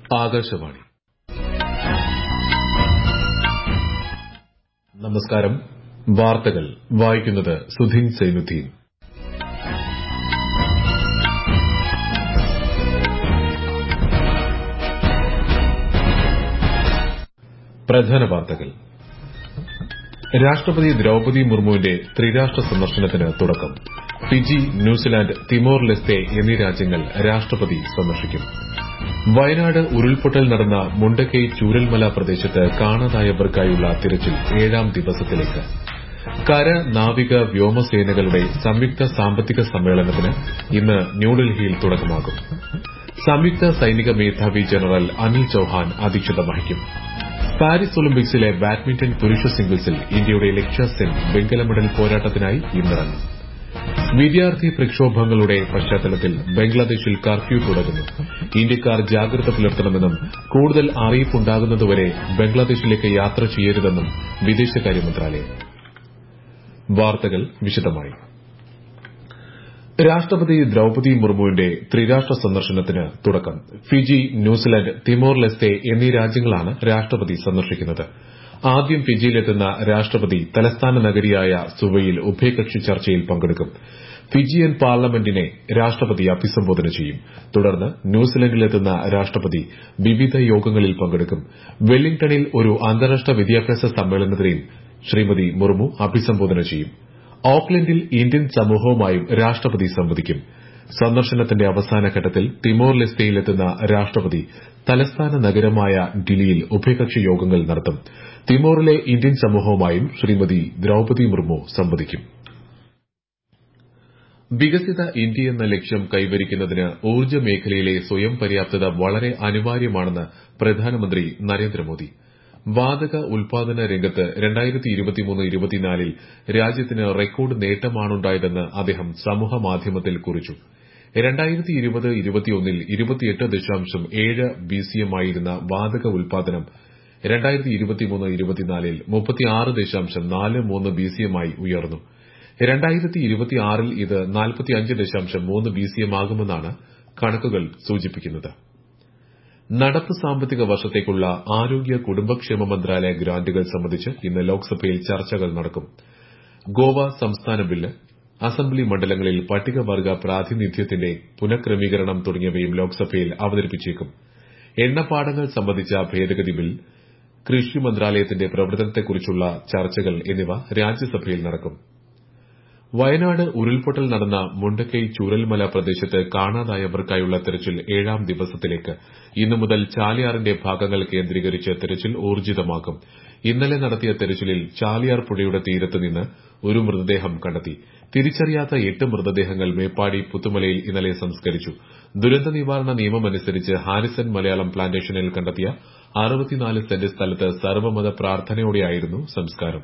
ആകാശവാണി നമസ്കാരം വാർത്തകൾ വായിക്കുന്നത് സുധീൻ സൈനുദ്ദീൻ പ്രധാന വാർത്തകൾ രാഷ്ട്രപതി ദ്രൌപതി മുർമുവിന്റെ ത്രിരാഷ്ട്ര സന്ദർശനത്തിന് തുടക്കം ഫിജി ന്യൂസിലാന്റ് തിമോർ ലെസ്തെ എന്നീ രാജ്യങ്ങൾ രാഷ്ട്രപതി സന്ദർശിക്കും വയനാട് ഉരുൾപൊട്ടൽ നടന്ന മുണ്ടക്കൈ ചൂരൽമല പ്രദേശത്ത് കാണാതായവർക്കായുള്ള തിരച്ചിൽ ഏഴാം ദിവസത്തിലേക്ക് കര നാവിക വ്യോമസേനകളുടെ സംയുക്ത സാമ്പത്തിക സമ്മേളനത്തിന് ഇന്ന് ന്യൂഡൽഹിയിൽ തുടക്കമാകും സംയുക്ത സൈനിക മേധാവി ജനറൽ അനിൽ ചൌഹാൻ അധ്യക്ഷത വഹിക്കും പാരീസ് ഒളിമ്പിക്സിലെ ബാഡ്മിന്റൺ പുരുഷ സിംഗിൾസിൽ ഇന്ത്യയുടെ ലക്ഷ്യ സെൻ വെങ്കല മെഡൽ പോരാട്ടത്തിനായി ഇന്നിറങ്ങും വിദ്യാർത്ഥി പ്രക്ഷോഭങ്ങളുടെ പശ്ചാത്തലത്തിൽ ബംഗ്ലാദേശിൽ കർഫ്യൂ തുടരുന്നു ഇന്ത്യക്കാർ ജാഗ്രത പുലർത്തണമെന്നും കൂടുതൽ അറിയിപ്പുണ്ടാകുന്നതുവരെ ബംഗ്ലാദേശിലേക്ക് യാത്ര ചെയ്യരുതെന്നും വിദേശകാര്യ മന്ത്രാലയം വാർത്തകൾ വിശദമായി രാഷ്ട്രപതി ദ്രൌപതി മുർമുവിന്റെ ത്രിരാഷ്ട്ര സന്ദർശനത്തിന് തുടക്കം ഫിജി ന്യൂസിലാന്റ് തിമോർ ലെസ്തെ എന്നീ രാജ്യങ്ങളാണ് രാഷ്ട്രപതി സന്ദർശിക്കുന്നത് ആദ്യം ഫിജിയിലെത്തുന്ന രാഷ്ട്രപതി തലസ്ഥാന നഗരിയായ സുവയിൽ ഉഭയകക്ഷി ചർച്ചയിൽ പങ്കെടുക്കും ഫിജിയൻ പാർലമെന്റിനെ രാഷ്ട്രപതി അഭിസംബോധന ചെയ്യും തുടർന്ന് ന്യൂസിലൻഡിലെത്തുന്ന രാഷ്ട്രപതി വിവിധ യോഗങ്ങളിൽ പങ്കെടുക്കും വെല്ലിംഗ്ടണിൽ ഒരു അന്താരാഷ്ട്ര വിദ്യാഭ്യാസ സമ്മേളനത്തെയും ശ്രീമതി മുർമു അഭിസംബോധന ചെയ്യും ഓക്ലൻഡിൽ ഇന്ത്യൻ സമൂഹവുമായും രാഷ്ട്രപതി സംവദിക്കും സന്ദർശനത്തിന്റെ അവസാന ഘട്ടത്തിൽ തിമോർ ലെസ്തയിലെത്തുന്ന രാഷ്ട്രപതി തലസ്ഥാന നഗരമായ ഡിലിയിൽ ഉഭയകക്ഷി യോഗങ്ങൾ നടത്തും തിമോറിലെ ഇന്ത്യൻ സമൂഹവുമായും ശ്രീമതി ദ്രൌപതി മുർമു സംവദിക്കും വികസിത ഇന്ത്യ എന്ന ലക്ഷ്യം കൈവരിക്കുന്നതിന് ഊർജ്ജ മേഖലയിലെ സ്വയം പര്യാപ്തത വളരെ അനിവാര്യമാണെന്ന് പ്രധാനമന്ത്രി നരേന്ദ്രമോദി വാതക ഉൽപാദന രംഗത്ത് ൽ രാജ്യത്തിന് റെക്കോർഡ് നേട്ടമാണുണ്ടായതെന്ന് അദ്ദേഹം സമൂഹമാധ്യമത്തിൽ കുറിച്ചു ൽ ഇരുപത്തിയെട്ട് ദശാംശം ഏഴ് ബിസിഎമ്മായിരുന്ന വാതക ഉൽപാദനം ൽ മുപ്പത്തിയാറ് ദശാംശം നാല് മൂന്ന് ബിസിഎമ്മായി ഉയർന്നു ൽ ഇത് നാൽപ്പത്തിയഞ്ച് ദശാംശം മൂന്ന് ബിസിഎമ്മാകുമെന്നാണ് കണക്കുകൾ സൂചിപ്പിക്കുന്നത് നടപ്പ് സാമ്പത്തിക വർഷത്തേക്കുള്ള ആരോഗ്യ കുടുംബക്ഷേമ മന്ത്രാലയ ഗ്രാന്റുകൾ സംബന്ധിച്ച് ഇന്ന് ലോക്സഭയിൽ ചർച്ചകൾ നടക്കും ഗോവ സംസ്ഥാന ബില്ല് അസംബ്ലി മണ്ഡലങ്ങളിൽ പട്ടികവർഗ പ്രാതിനിധ്യത്തിന്റെ പുനഃക്രമീകരണം തുടങ്ങിയവയും ലോക്സഭയിൽ അവതരിപ്പിച്ചേക്കും എണ്ണപ്പാടങ്ങൾ സംബന്ധിച്ച ഭേദഗതി ബിൽ കൃഷി മന്ത്രാലയത്തിന്റെ പ്രവർത്തനത്തെക്കുറിച്ചുള്ള ചർച്ചകൾ എന്നിവ രാജ്യസഭയിൽ നടക്കും വയനാട് ഉരുൾപൊട്ടൽ നടന്ന മുണ്ടക്കൈ ചൂരൽമല പ്രദേശത്ത് കാണാതായവർക്കായുള്ള തെരച്ചിൽ ഏഴാം ദിവസത്തിലേക്ക് ഇന്നു മുതൽ ചാലിയാറിന്റെ ഭാഗങ്ങൾ കേന്ദ്രീകരിച്ച് തെരച്ചിൽ ഊർജ്ജിതമാക്കും ഇന്നലെ നടത്തിയ തെരച്ചിലിൽ ചാലിയാർ പുഴയുടെ തീരത്ത് നിന്ന് ഒരു മൃതദേഹം കണ്ടെത്തി തിരിച്ചറിയാത്ത എട്ട് മൃതദേഹങ്ങൾ മേപ്പാടി പുത്തുമലയിൽ ഇന്നലെ സംസ്കരിച്ചു ദുരന്ത നിവാരണ നിയമമനുസരിച്ച് ഹാരിസൺ മലയാളം പ്ലാന്റേഷനിൽ കണ്ടെത്തിയ അറുപത്തിനാല് സെന്റ് സ്ഥലത്ത് സർവ്വമത പ്രാർത്ഥനയോടെയായിരുന്നു സംസ്കാരം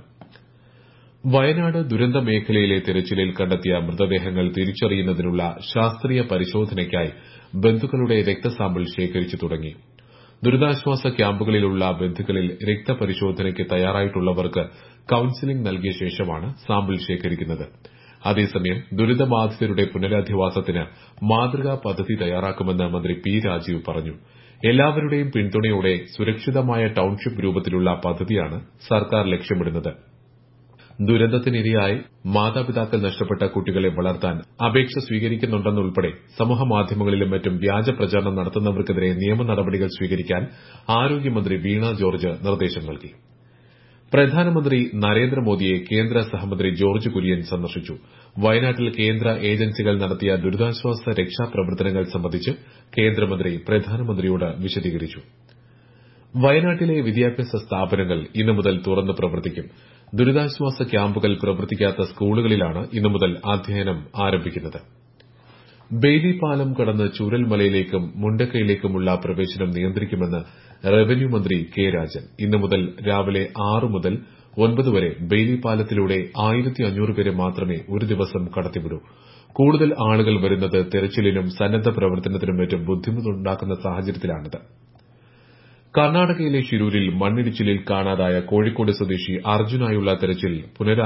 വയനാട് ദുരന്ത മേഖലയിലെ തെരച്ചിലിൽ കണ്ടെത്തിയ മൃതദേഹങ്ങൾ തിരിച്ചറിയുന്നതിനുള്ള ശാസ്ത്രീയ പരിശോധനയ്ക്കായി ബന്ധുക്കളുടെ രക്തസാമ്പിൾ ശേഖരിച്ചു തുടങ്ങി ദുരിതാശ്വാസ ക്യാമ്പുകളിലുള്ള ബന്ധുക്കളിൽ രക്തപരിശോധനയ്ക്ക് തയ്യാറായിട്ടുള്ളവർക്ക് കൌൺസിലിംഗ് നൽകിയ ശേഷമാണ് സാമ്പിൾ ശേഖരിക്കുന്നത് അതേസമയം ദുരിതബാധിതരുടെ പുനരധിവാസത്തിന് മാതൃകാ പദ്ധതി തയ്യാറാക്കുമെന്ന് മന്ത്രി പി രാജീവ് പറഞ്ഞു എല്ലാവരുടെയും പിന്തുണയോടെ സുരക്ഷിതമായ ടൌൺഷിപ്പ് രൂപത്തിലുള്ള പദ്ധതിയാണ് സർക്കാർ ലക്ഷ്യമിടുന്നത് ദുരന്തത്തിനിരയായി മാതാപിതാക്കൾ നഷ്ടപ്പെട്ട കുട്ടികളെ വളർത്താൻ അപേക്ഷ സ്വീകരിക്കുന്നുണ്ടെന്നുൾപ്പെടെ സമൂഹമാധ്യമങ്ങളിലും മറ്റും വ്യാജ പ്രചാരണം നടത്തുന്നവർക്കെതിരെ നിയമ നടപടികൾ സ്വീകരിക്കാൻ ആരോഗ്യമന്ത്രി വീണ ജോർജ് നിർദ്ദേശം നൽകി പ്രധാനമന്ത്രി നരേന്ദ്രമോദിയെ കേന്ദ്ര സഹമന്ത്രി ജോർജ് കുര്യൻ സന്ദർശിച്ചു വയനാട്ടിൽ കേന്ദ്ര ഏജൻസികൾ നടത്തിയ ദുരിതാശ്വാസ രക്ഷാപ്രവർത്തനങ്ങൾ സംബന്ധിച്ച് കേന്ദ്രമന്ത്രി പ്രധാനമന്ത്രിയോട് വിശദീകരിച്ചു വയനാട്ടിലെ വിദ്യാഭ്യാസ സ്ഥാപനങ്ങൾ ഇന്നു മുതൽ തുറന്ന് പ്രവർത്തിക്കും ദുരിതാശ്വാസ ക്യാമ്പുകൾ പ്രവർത്തിക്കാത്ത സ്കൂളുകളിലാണ് ഇന്നു മുതൽ അധ്യയനം ആരംഭിക്കുന്നത് ബെയ്ലി പാലം കടന്ന് ചൂരൽമലയിലേക്കും മുണ്ടക്കയിലേക്കുമുള്ള പ്രവേശനം നിയന്ത്രിക്കുമെന്ന് റവന്യൂ മന്ത്രി കെ രാജൻ ഇന്നു മുതൽ രാവിലെ ആറ് മുതൽ ഒൻപത് വരെ ബെയ്ലി പാലത്തിലൂടെ ആയിരത്തി അഞ്ഞൂറ് പേരെ മാത്രമേ ഒരു ദിവസം കടത്തിവിടൂ കൂടുതൽ ആളുകൾ വരുന്നത് തെരച്ചിലിനും സന്നദ്ധ പ്രവർത്തനത്തിനും മറ്റും ബുദ്ധിമുട്ടുണ്ടാക്കുന്ന സാഹചര്യത്തിലാണിത് കർണാടകയിലെ ഷിരൂരിൽ മണ്ണിടിച്ചിലിൽ കാണാതായ കോഴിക്കോട് സ്വദേശി അർജുനായുള്ള തെരച്ചിൽ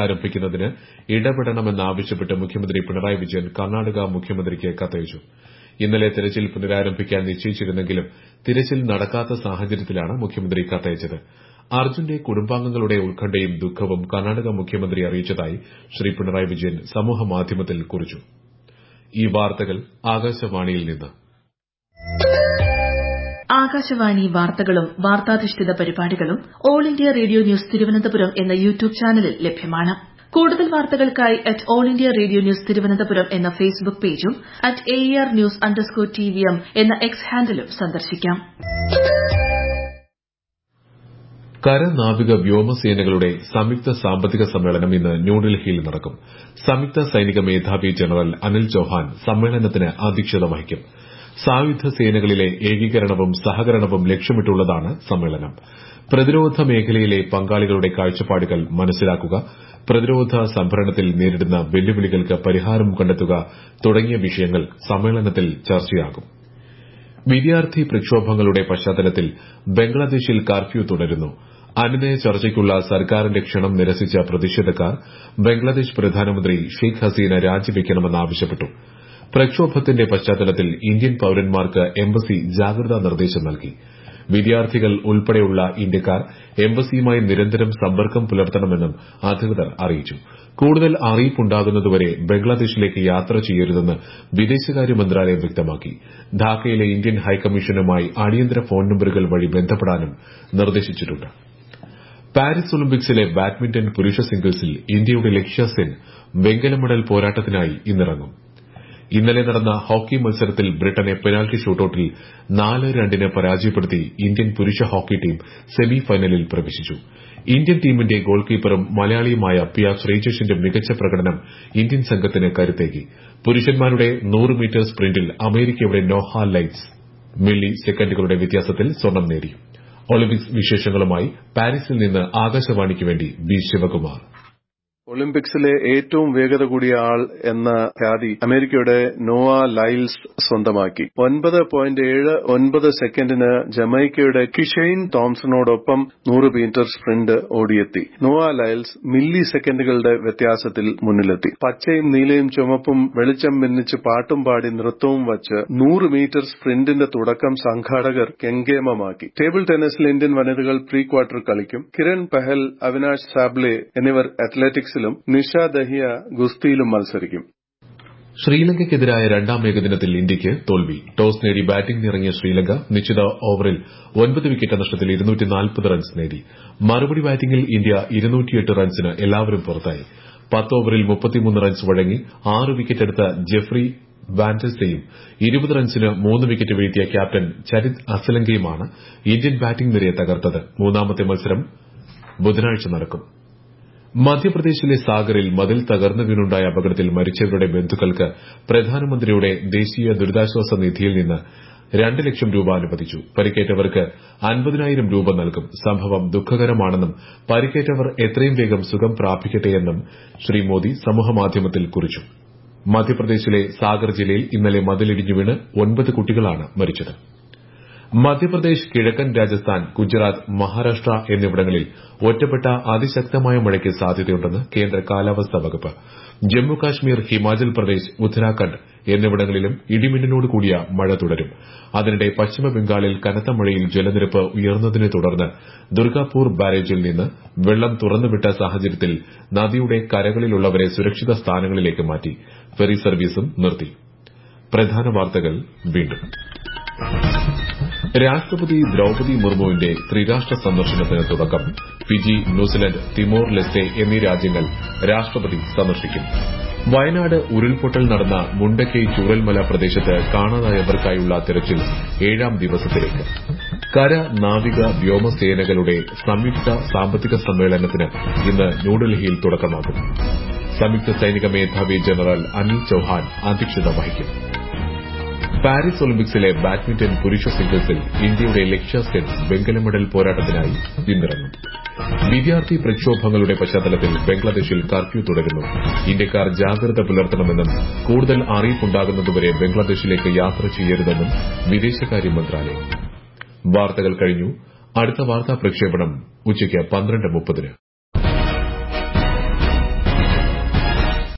പുനരാരംഭിക്കുന്നതിന് ഇടപെടണമെന്നാവശ്യപ്പെട്ട് മുഖ്യമന്ത്രി പിണറായി വിജയൻ കർണാടക മുഖ്യമന്ത്രിക്ക് കത്തയച്ചു ഇന്നലെ തിരച്ചിൽ പുനരാരംഭിക്കാൻ നിശ്ചയിച്ചിരുന്നെങ്കിലും തിരച്ചിൽ നടക്കാത്ത സാഹചര്യത്തിലാണ് മുഖ്യമന്ത്രി കത്തയച്ചത് അർജുന്റെ കുടുംബാംഗങ്ങളുടെ ഉത്കണ്ഠയും ദുഃഖവും കർണാടക മുഖ്യമന്ത്രി അറിയിച്ചതായി ശ്രീ പിണറായി വിജയൻ സമൂഹമാധ്യമത്തിൽ കുറിച്ചു ഈ വാർത്തകൾ ആകാശവാണിയിൽ നിന്ന് ആകാശവാണി വാർത്തകളും വാർത്താധിഷ്ഠിത പരിപാടികളും All India Radio news Thiruvananthapuram എന്ന യൂട്യൂബ് ചാനലിൽ ലഭ്യമാണ് കൂടുതൽ വാർത്തകൾക്കായി at All India Radio news Thiruvananthapuram എന്ന ഫേസ്ബുക്ക് പേജും at A R news underscore T V M എന്ന എക്സ് ഹാൻഡിലും സന്ദർശിക്കാം കര നാവിക വ്യോമസേനകളുടെ സംയുക്ത സാമ്പത്തിക സമ്മേളനം ഇന്ന് ന്യൂഡൽഹിയിൽ നടക്കും സംയുക്ത സൈനിക മേധാവി ജനറൽ അനിൽ ചൌഹാൻ സമ്മേളനത്തിന് അധ്യക്ഷത വഹിക്കും സായുധ സേനകളിലെ ഏകീകരണവും സഹകരണവും ലക്ഷ്യമിട്ടുള്ളതാണ് സമ്മേളനം പ്രതിരോധ മേഖലയിലെ പങ്കാളികളുടെ കാഴ്ചപ്പാടുകൾ മനസ്സിലാക്കുക പ്രതിരോധ സംഭരണത്തിൽ നേരിടുന്ന വെല്ലുവിളികൾക്ക് പരിഹാരം കണ്ടെത്തുക തുടങ്ങിയ വിഷയങ്ങൾ സമ്മേളനത്തിൽ ചർച്ചയാകും വിദ്യാർത്ഥി പ്രക്ഷോഭങ്ങളുടെ പശ്ചാത്തലത്തിൽ ബംഗ്ലാദേശിൽ കർഫ്യൂ തുടരുന്നു അനുനയ ചർച്ചയ്ക്കുള്ള സർക്കാരിന്റെ ക്ഷണം നിരസിച്ച പ്രതിഷേധക്കാർ ബംഗ്ലാദേശ് പ്രധാനമന്ത്രി ഷെയ്ഖ് ഹസീന രാജിവെക്കണമെന്നാവശ്യപ്പെട്ടു പ്രക്ഷോഭത്തിന്റെ പശ്ചാത്തലത്തിൽ ഇന്ത്യൻ പൌരന്മാർക്ക് എംബസി ജാഗ്രതാ നിർദ്ദേശം നൽകി വിദ്യാർത്ഥികൾ ഉൾപ്പെടെയുള്ള ഇന്ത്യക്കാർ എംബസിയുമായി നിരന്തരം സമ്പർക്കം പുലർത്തണമെന്നും അധികൃതർ അറിയിച്ചു കൂടുതൽ അറിയിപ്പുണ്ടാകുന്നതുവരെ ബംഗ്ലാദേശിലേക്ക് യാത്ര ചെയ്യരുതെന്ന് വിദേശകാര്യ മന്ത്രാലയം വ്യക്തമാക്കി ധാക്കയിലെ ഇന്ത്യൻ ഹൈക്കമ്മീഷനുമായി അടിയന്തര ഫോൺ നമ്പറുകൾ വഴി ബന്ധപ്പെടാനും നിർദ്ദേശിച്ചിട്ടുണ്ട് പാരീസ് ഒളിമ്പിക്സിലെ ബാഡ്മിന്റൺ പുരുഷ സിംഗിൾസിൽ ഇന്ത്യയുടെ ലക്ഷ്യ സെൻ വെങ്കല മെഡൽ പോരാട്ടത്തിനായി ഇന്നിറങ്ങും ഇന്നലെ നടന്ന ഹോക്കി മത്സരത്തിൽ ബ്രിട്ടനെ പെനാൽറ്റി ഷൂട്ടൌട്ടിൽ നാല് രണ്ടിന് പരാജയപ്പെടുത്തി ഇന്ത്യൻ പുരുഷ ഹോക്കി ടീം സെമി ഫൈനലിൽ പ്രവേശിച്ചു ഇന്ത്യൻ ടീമിന്റെ ഗോൾ കീപ്പറും മലയാളിയുമായ പിയ ശ്രീജേഷിന്റെ മികച്ച പ്രകടനം ഇന്ത്യൻ സംഘത്തിന് കരുത്തേകി പുരുഷന്മാരുടെ നൂറ് മീറ്റർ സ്പ്രിന്റിൽ അമേരിക്കയുടെ നോഹ ലൈറ്റ്സ് മില്ലി സെക്കൻഡുകളുടെ വ്യത്യാസത്തിൽ സ്വർണം നേടി ഒളിമ്പിക്സ് വിശേഷങ്ങളുമായി പാരീസിൽ നിന്ന് ആകാശവാണിക്ക് വേണ്ടി ബി ശിവകുമാർ ഒളിമ്പിക്സിലെ ഏറ്റവും വേഗത കൂടിയ ആൾ എന്ന ഖ്യാതി അമേരിക്കയുടെ നോവ ലൈൽസ് സ്വന്തമാക്കി ഒൻപത് പോയിന്റ് ഏഴ് ഒൻപത് സെക്കൻഡിന് ജമൈക്കയുടെ കിഷെയ്ൻ തോംസണോടൊപ്പം നൂറ് മീറ്റർ സ്പ്രിന്റ് ഓടിയെത്തി നോവ ലൈൽസ് മില്ലി സെക്കൻഡുകളുടെ വ്യത്യാസത്തിൽ മുന്നിലെത്തി പച്ചയും നീലയും ചുമപ്പും വെളിച്ചം മിന്നിച്ച് പാട്ടും പാടി നൃത്തവും വച്ച് നൂറ് മീറ്റർ സ്പ്രിന്റിന്റെ തുടക്കം സംഘാടകർ കെങ്കേമമാക്കി ടേബിൾ ടെന്നീസിൽ ഇന്ത്യൻ വനിതകൾ പ്രീ ക്വാർട്ടർ കളിക്കും കിരൺ പെഹൽ അവിനാഷ് സാബ്ലെ എന്നിവർ അത്ലറ്റിക്സിലും നിഷ ദഹിയ ഗുസ്തിയിലും മത്സരിക്കും ശ്രീലങ്കയ്ക്കെതിരായ രണ്ടാം ഏകദിനത്തിൽ ഇന്ത്യയ്ക്ക് തോൽവി ടോസ് നേടി ബാറ്റിംഗിനിറങ്ങിയ ശ്രീലങ്ക നിശ്ചിത ഓവറിൽ ഒൻപത് വിക്കറ്റ് നഷ്ടത്തിൽ റൺസ് നേടി മറുപടി ബാറ്റിംഗിൽ ഇന്ത്യ റൺസിന് എല്ലാവരും പുറത്തായി പത്ത് ഓവറിൽ മുപ്പത്തിമൂന്ന് റൺസ് വഴങ്ങി ആറ് വിക്കറ്റെടുത്ത ജെഫ്രി വാൻഡസയും ഇരുപത് റൺസിന് മൂന്ന് വിക്കറ്റ് വീഴ്ത്തിയ ക്യാപ്റ്റൻ ചരിത് അസലങ്കയുമാണ് ഇന്ത്യൻ ബാറ്റിംഗ് നിരയെ തകർത്തത് മൂന്നാമത്തെ മത്സരം ബുധനാഴ്ച നടക്കും മധ്യപ്രദേശിലെ സാഗറിൽ മതിൽ തകർന്നു വീണുണ്ടായ അപകടത്തിൽ മരിച്ചവരുടെ ബന്ധുക്കൾക്ക് പ്രധാനമന്ത്രിയുടെ ദേശീയ ദുരിതാശ്വാസ നിധിയിൽ നിന്ന് രണ്ട് ലക്ഷം രൂപ അനുവദിച്ചു പരിക്കേറ്റവർക്ക് അൻപതിനായിരം രൂപ നൽകും സംഭവം ദുഃഖകരമാണെന്നും പരിക്കേറ്റവർ എത്രയും വേഗം സുഖം പ്രാപിക്കട്ടെയെന്നും ശ്രീ മോദി സമൂഹമാധ്യമത്തിൽ കുറിച്ചു മധ്യപ്രദേശിലെ സാഗർ ജില്ലയിൽ ഇന്നലെ മതിലിടിഞ്ഞു വീണ് ഒൻപത് കുട്ടികളാണ് മരിച്ചത് മധ്യപ്രദേശ് കിഴക്കൻ രാജസ്ഥാൻ ഗുജറാത്ത് മഹാരാഷ്ട്ര എന്നിവിടങ്ങളിൽ ഒറ്റപ്പെട്ട അതിശക്തമായ മഴയ്ക്ക് സാധ്യതയുണ്ടെന്ന് കേന്ദ്ര കാലാവസ്ഥാ വകുപ്പ് ജമ്മു കാശ്മീർ ഹിമാചൽ പ്രദേശ് ഉത്തരാഖണ്ഡ് എന്നിവിടങ്ങളിലും ഇടിമിന്നലോട് കൂടിയ മഴ തുടരും അതിനിടെ പശ്ചിമ ബംഗാളിൽ കനത്ത മഴയിൽ ജലനിരപ്പ് ഉയർന്നതിനെ തുടർന്ന് ദുർഗാപൂർ ബാരേജിൽ നിന്ന് വെള്ളം തുറന്നുവിട്ട സാഹചര്യത്തിൽ നദിയുടെ കരകളിലുള്ളവരെ സുരക്ഷിത സ്ഥാനങ്ങളിലേക്ക് മാറ്റി ഫെറി സർവീസും നിർത്തി പ്രധാന വാർത്തകൾ വീണ്ടും രാഷ്ട്രപതി ദ്രൌപതി മുർമുവിന്റെ ത്രിരാഷ്ട്ര സന്ദർശനത്തിന് തുടക്കം ഫിജി ന്യൂസിലൻഡ് തിമോർ ലെസ്തെ എന്നീ രാജ്യങ്ങൾ രാഷ്ട്രപതി സന്ദർശിക്കും വയനാട് ഉരുൾപൊട്ടൽ നടന്ന മുണ്ടക്കൈ ചൂരൽമല പ്രദേശത്ത് കാണാതായവർക്കായുള്ള തെരച്ചിൽ ഏഴാം ദിവസത്തിലേക്ക് കര നാവിക വ്യോമസേനകളുടെ സംയുക്ത സാമ്പത്തിക സമ്മേളനത്തിന് ഇന്ന് ന്യൂഡൽഹിയിൽ തുടക്കമാകും സംയുക്ത സൈനിക മേധാവി ജനറൽ അനിൽ ചൌഹാൻ അധ്യക്ഷത വഹിക്കും പാരീസ് ഒളിമ്പിക്സിലെ ബാഡ്മിന്റൺ പുരുഷ സിംഗിൾസിൽ ഇന്ത്യയുടെ ലക്ഷ്യ സെൻ വെങ്കല മെഡൽ പോരാട്ടത്തിനായി ഇന്നിറങ്ങും വിദ്യാർത്ഥി പ്രക്ഷോഭങ്ങളുടെ പശ്ചാത്തലത്തിൽ ബംഗ്ലാദേശിൽ കർഫ്യൂ തുടരുന്നു ഇന്ത്യക്കാർ ജാഗ്രത പുലർത്തണമെന്നും കൂടുതൽ അറിയിപ്പുണ്ടാകുന്നതുവരെ ബംഗ്ലാദേശിലേക്ക് യാത്ര ചെയ്യരുതെന്നും വിദേശകാര്യ മന്ത്രാലയം വാർത്തകൾ കഴിഞ്ഞു അടുത്ത വാർത്താ പ്രക്ഷേപണം ഉച്ചയ്ക്ക് പന്ത്രണ്ട് മുപ്പതിന്